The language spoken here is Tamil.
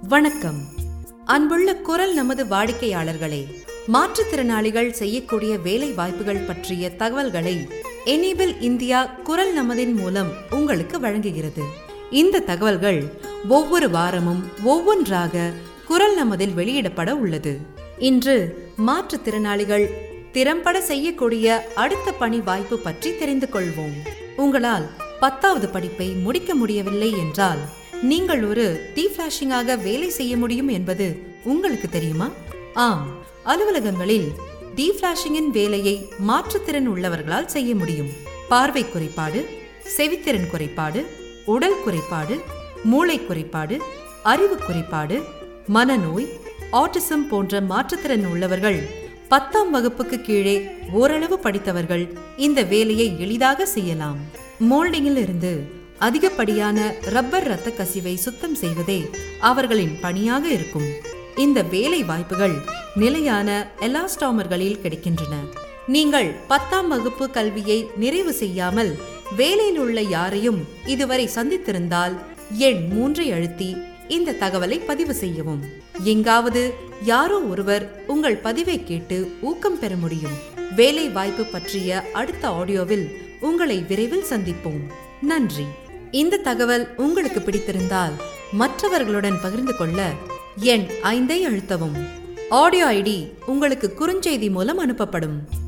வணக்கம் அன்புள்ள குரல் நமது வாடிக்கையாளர்களே மாற்றுத்திறனாளிகள் செய்யக்கூடிய வேலை வாய்ப்புகள் பற்றிய தகவல்களை எனேபிள் இந்தியா குரல் நமதின் மூலம் உங்களுக்கு வழங்குகிறது இந்த தகவல்கள் ஒவ்வொரு வாரமும் ஒவ்வொன்றாக குரல் நமதில் வெளியிடப்பட உள்ளது இன்று மாற்றுத்திறனாளிகள் திறம்பட செய்யக்கூடிய அடுத்த பணி வாய்ப்பு பற்றி தெரிந்து கொள்வோம் உங்களால் பத்தாவது படிப்பை முடிக்க முடியவில்லை என்றால் நீங்கள் ஒரு டீஃபிளாஷிங்காக வேலை செய்ய முடியும் என்பது உங்களுக்கு தெரியுமா ஆம் அலுவலகங்களில் டீஃபிளாஷிங்கின் வேலையை மாற்றுத்திறன் உள்ளவர்களால் செய்ய முடியும் பார்வை குறைபாடு செவித்திறன் குறைபாடு உடல் குறைபாடு மூளை குறைபாடு அறிவு குறைபாடு மனநோய் ஆட்டிசம் போன்ற மாற்றுத்திறன் உள்ளவர்கள் பத்தாம் வகுப்புக்கு கீழே ஓரளவு படித்தவர்கள் இந்த வேலையை எளிதாக செய்யலாம் மோல்டிங்கில் இருந்து அதிகப்படியான ரப்பர் இரத்த கசிவை சுத்தம் செய்வதே அவர்களின் பணியாக இருக்கும் இந்த வேலை வாய்ப்புகள் நிலையான எலாஸ்டாமர்களில் கிடைக்கின்றன நீங்கள் பத்தாம் வகுப்பு கல்வியை நிறைவு செய்யாமல் வேலையில் உள்ள யாரையும் இதுவரை சந்தித்திருந்தால் எண் மூன்றை அழுத்தி இந்த தகவலை பதிவு செய்யவும் எங்காவது யாரோ ஒருவர் உங்கள் பதிவை கேட்டு ஊக்கம் பெற முடியும் வேலை வாய்ப்பு பற்றிய அடுத்த ஆடியோவில் உங்களை விரைவில் சந்திப்போம் நன்றி இந்த தகவல் உங்களுக்கு பிடித்திருந்தால் மற்றவர்களுடன் பகிர்ந்து கொள்ள எண் ஐந்தை அழுத்தவும் ஆடியோ ஐடி உங்களுக்கு குறுஞ்செய்தி மூலம் அனுப்பப்படும்